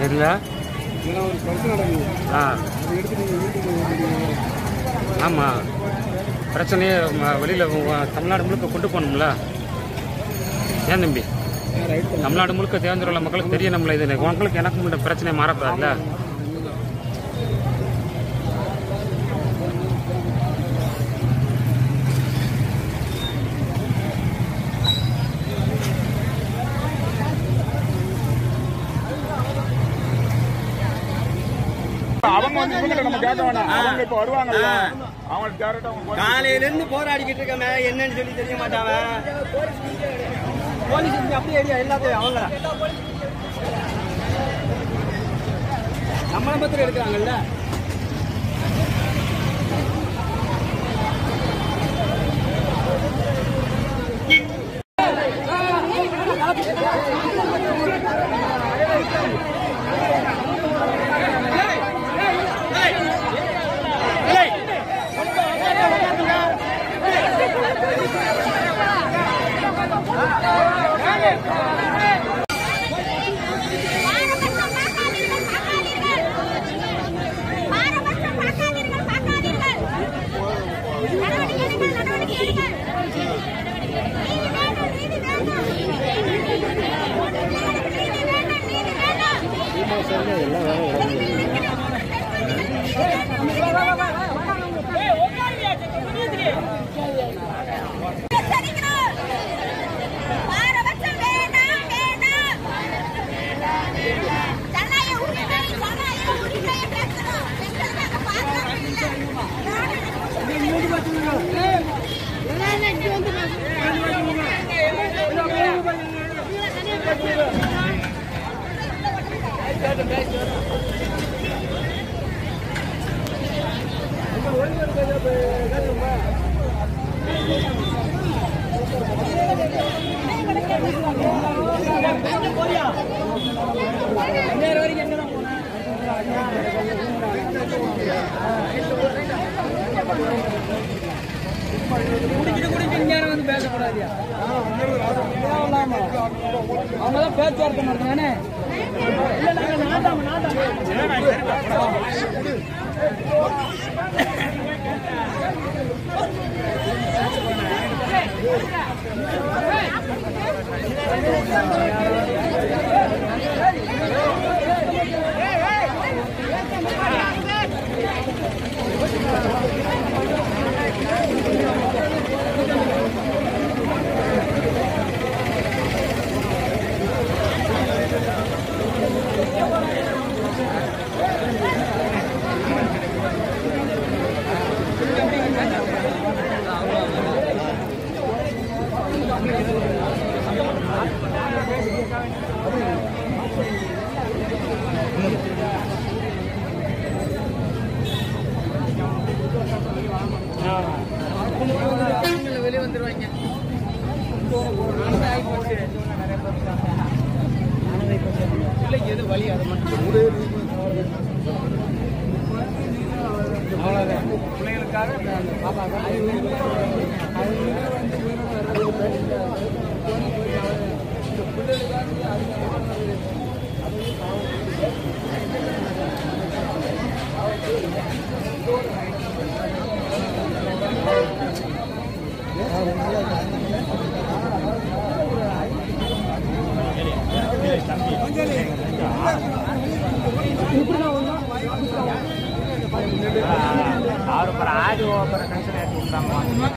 தெரியல ஏன்னா ஒரு பிரச்சனை நடக்குது ஆ அதை எடுத்து நீங்கள் வீட்டுக்கு வந்துட்டீங்க. ஆமாம் பிரச்சனையே ம- வெளியில உ- தமிழ்நாடு முழுக்க கொண்டு போகணும்ல ஏன் தம்பி ஏன் ரைட் பண்ண தமிழ்நாடு முழுக்க தேர்ந்துள்ள மக்களுக்கு தெரியணும்ல இது உங்களுக்கு எனக்கு முன்ன பிரச்சனை மாறக்கூடாதுல்ல அவங்க வந்து இவங்க நம்ம கேட்க வேணாம் அவங்க இப்ப வருவாங்கல்ல அவங்க டேரக்டா அவங்க போய் காலையில இருந்து போராடிக்கிட்டு இருக்கமே என்னன்னு சொல்லி தெரிய மாட்டாவ போலீஸ் இங்க அப்படியே ஏரியா எல்லாத்தையும் அவங்க நம்மளை பத்திரம் எடுக்கிறாங்கல்ல பாரபட்சம் பார்க்காதீர்கள் பார்க்காதீர்கள் நடவடிக்கை எடுங்கள் நடவடிக்கை எடுங்கள் நீதி வேண்டும் நீதி வேண்டும் நீதி வேண்டும் நீதி வேண்டும் எச்சரிக்கிறோம். பாரபட்சம் வேண்டாம் வேண்டாம் ஜனநாயக உரிமை ஜனநாயக உரிமையை பேசணும் பெண்களுக்கு அங்க பாதுகாப்பு இல்லை குடிக்கிட்டு குடிக்கிட்டு இங்க வந்து பேசக்கூடாதியா அவங்க தான் பேச்சுவார்த்தை நடத்தானே இல்ல நாங்க நாட்டாம நாட்டாம வெளியே வந்துருவாங்க பிள்ளைக்கு எது வழி அதை மட்டும் அவ்வளோதான் பிள்ளைகளுக்காக அந்த பாப்பாக்காக ஆறு ஆறு கன்சல் ஏற்றி விட்டாங்க